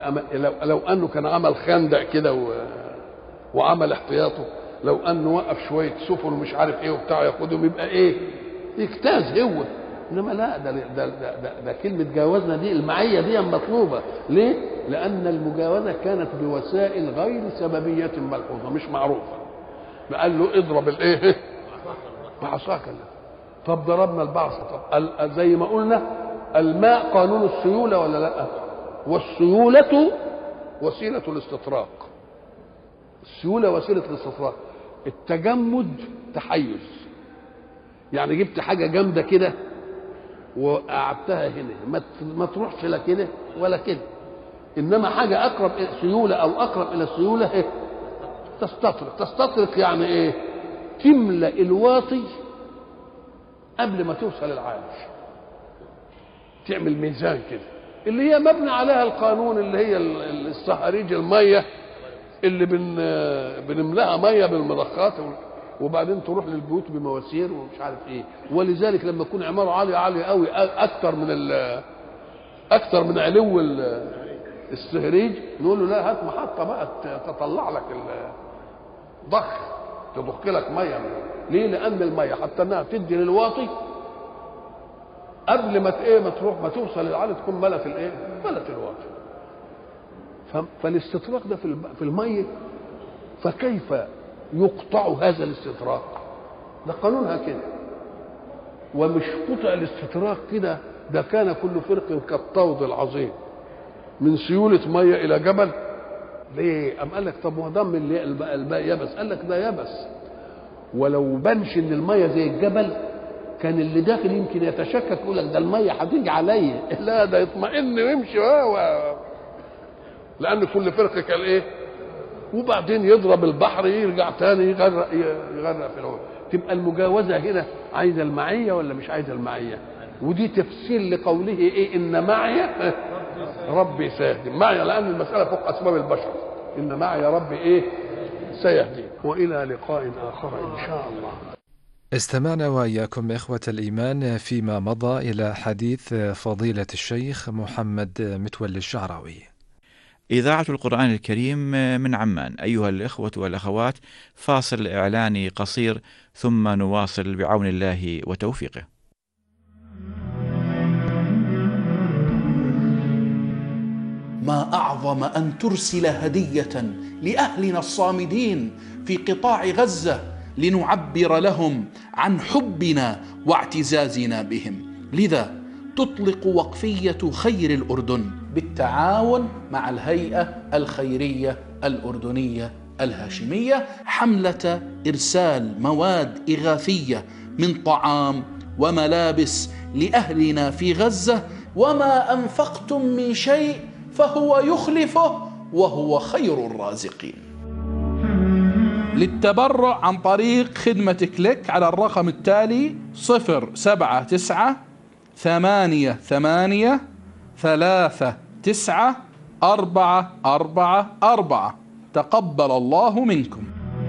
أما- لو, لو انه كان عمل خندق كده و... وعمل احتياطه لو انه وقف شويه سفن ومش عارف ايه وبتاع ياخدهم يبقى ايه يجتاز هو انما لا ده ده, ده, ده, ده كلمه جاوزنا دي المعيه دي مطلوبه ليه؟ لان المجاوزه كانت بوسائل غير سببيه ملحوظه مش معروفه قال له اضرب الايه بعصاك طب ضربنا البعصة طب ال- زي ما قلنا الماء قانون السيولة ولا لا والسيولة وسيلة الاستطراق السيولة وسيلة الاستطراق التجمد تحيز يعني جبت حاجة جامدة كده وقعدتها هنا ما ت- ما تروحش لا كده ولا كده انما حاجة اقرب إلى سيولة او اقرب الى السيولة إيه؟ تستطرق تستطرق يعني ايه تملأ الواطي قبل ما توصل العايش تعمل ميزان كده اللي هي مبني عليها القانون اللي هي ال- ال- الصهاريج الميه اللي بن بنملاها ميه بالمضخات و- وبعدين تروح للبيوت بمواسير ومش عارف ايه ولذلك لما تكون عماره عاليه عاليه قوي اكتر من ال اكتر من علو ال- السهريج نقول له لا هات محطه بقى ت- تطلع لك ال- ضخ تضخ لك ميه ليه؟ لان الميه حتى انها تدي للواطي قبل ما ت- ايه ما تروح ما توصل للعالي تكون ملت الايه؟ ملت الواطي. ف- فالاستطراق ده في الب- في الميه فكيف يقطع هذا الاستطراق؟ ده قانونها كده. ومش قطع الاستطراق كده ده كان كل فرق كالطود العظيم من سيولة مية إلى جبل ليه؟ أم قال لك طب ما هو ده من اللي الب- الماء يبس قال لك ده يبس ولو بنش ان الميه زي الجبل كان اللي داخل يمكن يتشكك يقول لك ده الميه هتيجي عليا لا ده يطمئن ويمشي و... و... لان كل فرقه كان ايه وبعدين يضرب البحر يرجع تاني يغرق يغرق في الهواء تبقى المجاوزه هنا عايزه المعيه ولا مش عايزه المعيه ودي تفسير لقوله ايه ان معي ربي سيهدي معي لان المساله فوق اسباب البشر ان معي ربي ايه سيهدي والى لقاء اخر ان شاء الله استمعنا وإياكم إخوة الإيمان فيما مضى إلى حديث فضيلة الشيخ محمد متولي الشعراوي إذاعة القرآن الكريم من عمان أيها الإخوة والأخوات فاصل إعلاني قصير ثم نواصل بعون الله وتوفيقه ما اعظم ان ترسل هديه لاهلنا الصامدين في قطاع غزه لنعبر لهم عن حبنا واعتزازنا بهم لذا تطلق وقفيه خير الاردن بالتعاون مع الهيئه الخيريه الاردنيه الهاشميه حمله ارسال مواد اغاثيه من طعام وملابس لاهلنا في غزه وما انفقتم من شيء فهو يخلفه وهو خير الرازقين للتبرع عن طريق خدمة كليك على الرقم التالي صفر سبعة تسعة ثمانية ثمانية ثلاثة تسعة أربعة أربعة أربعة تقبل الله منكم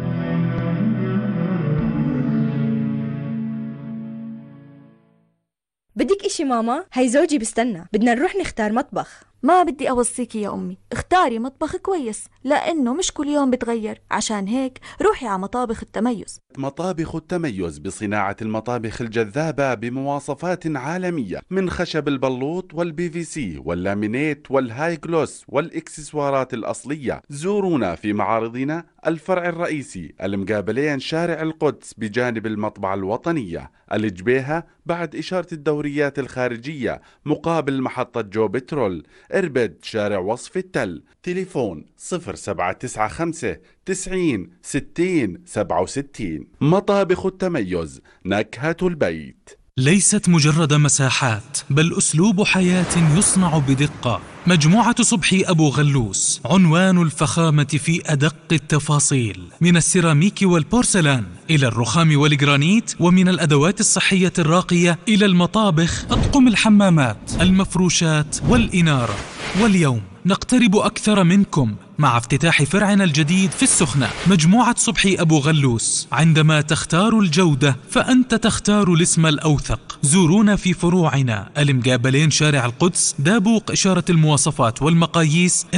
بدك اشي ماما هي زوجي بستنى بدنا نروح نختار مطبخ ما بدي أوصيكي يا أمي اختاري مطبخ كويس لأنه مش كل يوم بتغير عشان هيك روحي على مطابخ التميز مطابخ التميز بصناعة المطابخ الجذابة بمواصفات عالمية من خشب البلوط والبي في سي واللامينيت والهاي جلوس والإكسسوارات الأصلية زورونا في معارضنا الفرع الرئيسي المقابلين شارع القدس بجانب المطبعة الوطنية الجبيهة بعد إشارة الدوريات الخارجية مقابل محطة جو بترول إربد شارع وصف التل تليفون 0795 90 60 67 مطابخ التميز نكهة البيت ليست مجرد مساحات بل اسلوب حياه يصنع بدقه مجموعه صبحي ابو غلوس عنوان الفخامه في ادق التفاصيل من السيراميك والبورسلان الى الرخام والجرانيت ومن الادوات الصحيه الراقيه الى المطابخ اطقم الحمامات المفروشات والاناره واليوم نقترب أكثر منكم مع افتتاح فرعنا الجديد في السخنة مجموعة صبحي أبو غلوس عندما تختار الجودة فأنت تختار الاسم الأوثق زورونا في فروعنا المقابلين شارع القدس دابوق إشارة المواصفات والمقاييس